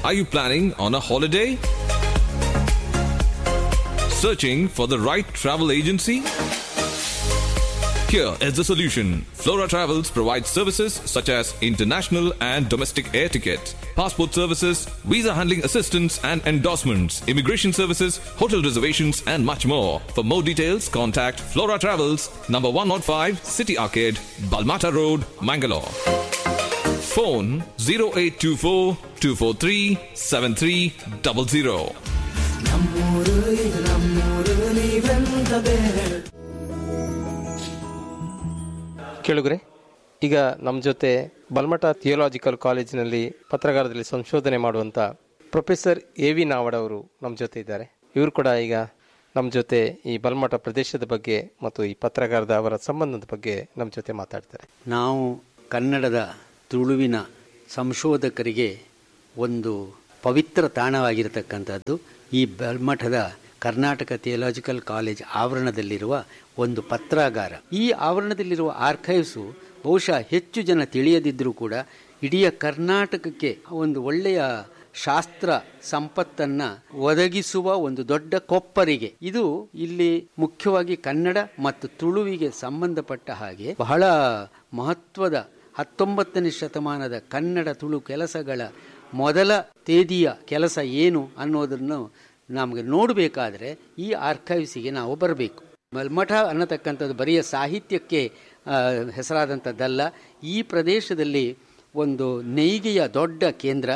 Are you planning on a holiday? Searching for the right travel agency? Here is the solution. Flora Travels provides services such as international and domestic air tickets, passport services, visa handling assistance and endorsements, immigration services, hotel reservations, and much more. For more details, contact Flora Travels, number 105, City Arcade, Balmata Road, Mangalore. Phone 0824 243 7300. ನಮ್ಮೂರು ಇದು ನಮ್ಮೂರು ನೀವೆಂತ ಬೇರೆ ಕೇಳುಗ್ರೆ ಈಗ ನಮ್ಮ ಜೊತೆ Balmatta theological ಕಾಲೇಜಿನಲ್ಲಿ ಪತ್ರಕಾರದಲ್ಲಿ ಸಂಶೋಧನೆ ಮಾಡುವಂಥ ಪ್ರೊಫೆಸರ್ ಎ ವಿ ನಾವಡ್ ಅವರು ನಮ್ಮ ಜೊತೆ ಇದ್ದಾರೆ ಇವರು ಕೂಡ ಈಗ ನಮ್ಮ ಜೊತೆ ಈ ಬಲ್ಮಠ ಪ್ರದೇಶದ ಬಗ್ಗೆ ಮತ್ತು ಈ ಪತ್ರಕಾರದ ಅವರ ಸಂಬಂಧದ ಬಗ್ಗೆ ನಮ್ಮ ಜೊತೆ ಮಾತಾಡ್ತಾರೆ ನಾವು ಕನ್ನಡದ ತುಳುವಿನ ಸಂಶೋಧಕರಿಗೆ ಒಂದು ಪವಿತ್ರ ತಾಣವಾಗಿರತಕ್ಕಂಥದ್ದು ಈ ಬಲ್ಮಠದ ಕರ್ನಾಟಕ ಥಿಯಲಾಜಿಕಲ್ ಕಾಲೇಜ್ ಆವರಣದಲ್ಲಿರುವ ಒಂದು ಪತ್ರಾಗಾರ ಈ ಆವರಣದಲ್ಲಿರುವ ಆರ್ಕೈವ್ಸು ಬಹುಶಃ ಹೆಚ್ಚು ಜನ ತಿಳಿಯದಿದ್ದರೂ ಕೂಡ ಇಡೀ ಕರ್ನಾಟಕಕ್ಕೆ ಒಂದು ಒಳ್ಳೆಯ ಶಾಸ್ತ್ರ ಸಂಪತ್ತನ್ನ ಒದಗಿಸುವ ಒಂದು ದೊಡ್ಡ ಕೊಪ್ಪರಿಗೆ ಇದು ಇಲ್ಲಿ ಮುಖ್ಯವಾಗಿ ಕನ್ನಡ ಮತ್ತು ತುಳುವಿಗೆ ಸಂಬಂಧಪಟ್ಟ ಹಾಗೆ ಬಹಳ ಮಹತ್ವದ ಹತ್ತೊಂಬತ್ತನೇ ಶತಮಾನದ ಕನ್ನಡ ತುಳು ಕೆಲಸಗಳ ಮೊದಲ ತೇದಿಯ ಕೆಲಸ ಏನು ಅನ್ನೋದನ್ನು ನಮಗೆ ನೋಡಬೇಕಾದ್ರೆ ಈ ಆರ್ಕೈವ್ಸಿಗೆ ನಾವು ಬರಬೇಕು ಮಲ್ಮಠ ಅನ್ನತಕ್ಕಂಥದ್ದು ಬರೆಯ ಸಾಹಿತ್ಯಕ್ಕೆ ಆ, ಹೆಸರಾದಂಥದ್ದಲ್ಲ ಈ ಪ್ರದೇಶದಲ್ಲಿ ಒಂದು ನೇಯ್ಗೆಯ ದೊಡ್ಡ ಕೇಂದ್ರ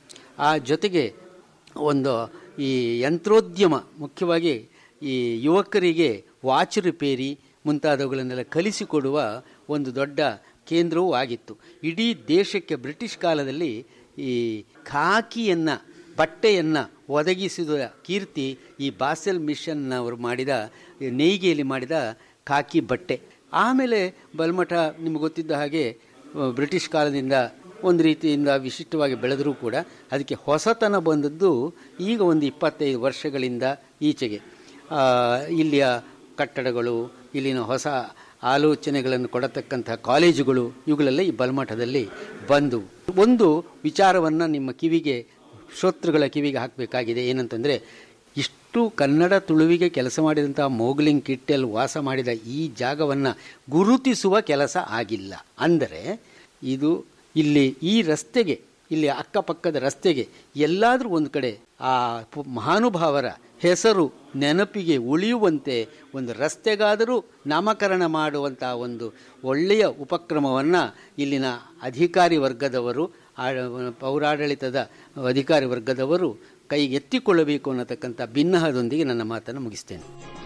ಆ ಜೊತೆಗೆ ಒಂದು ಈ ಯಂತ್ರೋದ್ಯಮ ಮುಖ್ಯವಾಗಿ ಈ ಯುವಕರಿಗೆ ವಾಚ್ ರಿಪೇರಿ ಮುಂತಾದವುಗಳನ್ನೆಲ್ಲ ಕಲಿಸಿಕೊಡುವ ಒಂದು ದೊಡ್ಡ ಕೇಂದ್ರವೂ ಆಗಿತ್ತು ಇಡೀ ದೇಶಕ್ಕೆ ಬ್ರಿಟಿಷ್ ಕಾಲದಲ್ಲಿ ಈ ಖಾಕಿಯನ್ನು ಬಟ್ಟೆಯನ್ನು ಒದಗಿಸಿದ ಕೀರ್ತಿ ಈ ಬಾಸೆಲ್ ಮಿಷನ್ನವರು ಮಾಡಿದ ಈ ನೇಯ್ಗೆಯಲ್ಲಿ ಮಾಡಿದ ಖಾಕಿ ಬಟ್ಟೆ ಆಮೇಲೆ ಬಲ್ಮಠ ನಿಮಗೆ ಗೊತ್ತಿದ್ದ ಹಾಗೆ ಆ, ಬ್ರಿಟಿಷ್ ಕಾಲದಿಂದ ಒಂದು ರೀತಿಯಿಂದ ವಿಶಿಷ್ಟವಾಗಿ ಬೆಳೆದರೂ ಕೂಡ ಅದಕ್ಕೆ ಹೊಸತನ ಬಂದದ್ದು ಈಗ ಒಂದು ಇಪ್ಪತ್ತೈದು ವರ್ಷಗಳಿಂದ ಈಚೆಗೆ ಆ, ಇಲ್ಲಿಯ ಕಟ್ಟಡಗಳು ಇಲ್ಲಿನ ಹೊಸ ಆಲೋಚನೆಗಳನ್ನು ಕೊಡತಕ್ಕಂಥ ಕಾಲೇಜುಗಳು ಇವುಗಳೆಲ್ಲ ಈ ಬಲ್ಮಠದಲ್ಲಿ ಬಂದು ಒಂದು ವಿಚಾರವನ್ನು ನಿಮ್ಮ ಕಿವಿಗೆ ಶ್ರೋತೃಗಳ ಕಿವಿಗೆ ಹಾಕಬೇಕಾಗಿದೆ ಏನಂತಂದರೆ ಇಷ್ಟು ಕನ್ನಡ ತುಳುವಿಗೆ ಕೆಲಸ ಮಾಡಿದಂಥ ಮೋಗ್ಲಿಂಗ್ ಕಿಟ್ಟೆಲ್ ವಾಸ ಮಾಡಿದ ಈ ಜಾಗವನ್ನು ಗುರುತಿಸುವ ಕೆಲಸ ಆಗಿಲ್ಲ ಅಂದರೆ ಇದು ಇಲ್ಲಿ ಈ ರಸ್ತೆಗೆ ಇಲ್ಲಿ ಅಕ್ಕಪಕ್ಕದ ರಸ್ತೆಗೆ ಎಲ್ಲಾದರೂ ಒಂದು ಕಡೆ ಆ ಪು- ಮಹಾನುಭಾವರ ಹೆಸರು ನೆನಪಿಗೆ ಉಳಿಯುವಂತೆ ಒಂದು ರಸ್ತೆಗಾದರೂ ನಾಮಕರಣ ಮಾಡುವಂಥ ಒಂದು ಒಳ್ಳೆಯ ಉಪಕ್ರಮವನ್ನು ಇಲ್ಲಿನ ಅಧಿಕಾರಿ ವರ್ಗದವರು ಆ- ಪೌರಾಡಳಿತದ ಅಧಿಕಾರಿ ವರ್ಗದವರು ಕೈಗೆತ್ತಿಕೊಳ್ಳಬೇಕು ಅನ್ನತಕ್ಕಂಥ ಭಿನ್ನಹದೊಂದಿಗೆ ನನ್ನ ಮಾತನ್ನು ಮುಗಿಸ್ತೇನೆ